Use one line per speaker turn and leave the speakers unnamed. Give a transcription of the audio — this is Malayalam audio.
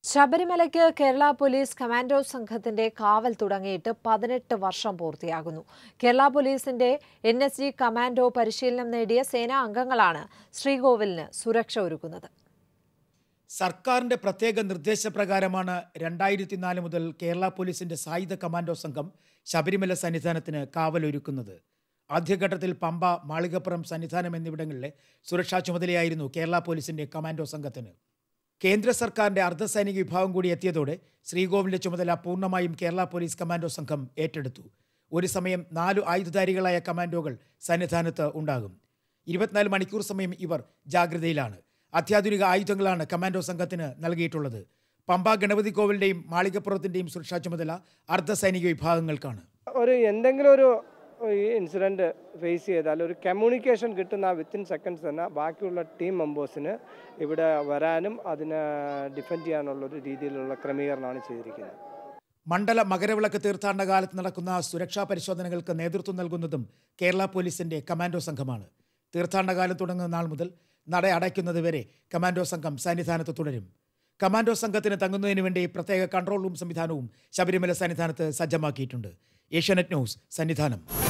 ശബരിമലയ്ക്ക് കേരള പോലീസ് കമാൻഡോ സംഘത്തിന്റെ കാവൽ തുടങ്ങിയിട്ട് പതിനെട്ട് വർഷം പൂർത്തിയാകുന്നു കേരള പോലീസിന്റെ എൻ എസ് ജി കമാൻഡോ പരിശീലനം നേടിയ സേനാ അംഗങ്ങളാണ് ശ്രീകോവിലിന് സുരക്ഷ ഒരുക്കുന്നത്
സർക്കാരിന്റെ പ്രത്യേക നിർദ്ദേശപ്രകാരമാണ് രണ്ടായിരത്തി നാല് മുതൽ കേരള പോലീസിന്റെ സായുധ കമാൻഡോ സംഘം ശബരിമല സന്നിധാനത്തിന് കാവലൊരുക്കുന്നത് ആദ്യഘട്ടത്തിൽ പമ്പ മാളികപ്പുറം സന്നിധാനം എന്നിവിടങ്ങളിലെ സുരക്ഷാ ചുമതലയായിരുന്നു കേരള പോലീസിന്റെ കമാൻഡോ സംഘത്തിന് കേന്ദ്ര സർക്കാരിന്റെ അർദ്ധസൈനിക വിഭാഗം കൂടി എത്തിയതോടെ ശ്രീകോവിലിന്റെ ചുമതല പൂർണ്ണമായും കേരള പോലീസ് കമാൻഡോ സംഘം ഏറ്റെടുത്തു ഒരു സമയം നാലു ആയുധധാരികളായ കമാൻഡോകൾ സന്നിധാനത്ത് ഉണ്ടാകും ഇരുപത്തിനാല് മണിക്കൂർ സമയം ഇവർ ജാഗ്രതയിലാണ് അത്യാധുനിക ആയുധങ്ങളാണ് കമാൻഡോ സംഘത്തിന് നൽകിയിട്ടുള്ളത് പമ്പ ഗണപതി കോവിലിന്റെയും മാളികപ്പുറത്തിന്റെയും സുരക്ഷാ ചുമതല അർദ്ധസൈനിക വിഭാഗങ്ങൾക്കാണ്
ഒരു എന്തെങ്കിലും ഒരു ഈ ഇൻസിഡൻറ്റ് ഫേസ് ചെയ്താൽ ഒരു കമ്മ്യൂണിക്കേഷൻ കിട്ടുന്ന വിത്തിൻ സെക്കൻഡ്സ് തന്നെ ബാക്കിയുള്ള ടീം മെമ്പേഴ്സിന് ഇവിടെ വരാനും അതിനെ ഡിഫെൻഡ് ചെയ്യാനുള്ള ഒരു രീതിയിലുള്ള ക്രമീകരണമാണ് ചെയ്തിരിക്കുന്നത്
മണ്ഡല മകരവിളക്ക് തീർത്ഥാടന കാലത്ത് നടക്കുന്ന സുരക്ഷാ പരിശോധനകൾക്ക് നേതൃത്വം നൽകുന്നതും കേരള പോലീസിന്റെ കമാൻഡോ സംഘമാണ് തീർത്ഥാടന കാലം തുടങ്ങുന്ന നാൾ മുതൽ നട അടയ്ക്കുന്നത് വരെ കമാൻഡോ സംഘം സന്നിധാനത്ത് തുടരും കമാൻഡോ സംഘത്തിന് തങ്ങുന്നതിന് വേണ്ടി പ്രത്യേക കൺട്രോൾ റൂം സംവിധാനവും ശബരിമല സന്നിധാനത്ത് സജ്ജമാക്കിയിട്ടുണ്ട് ഏഷ്യാനെറ്റ് ന്യൂസ് സന്നിധാനം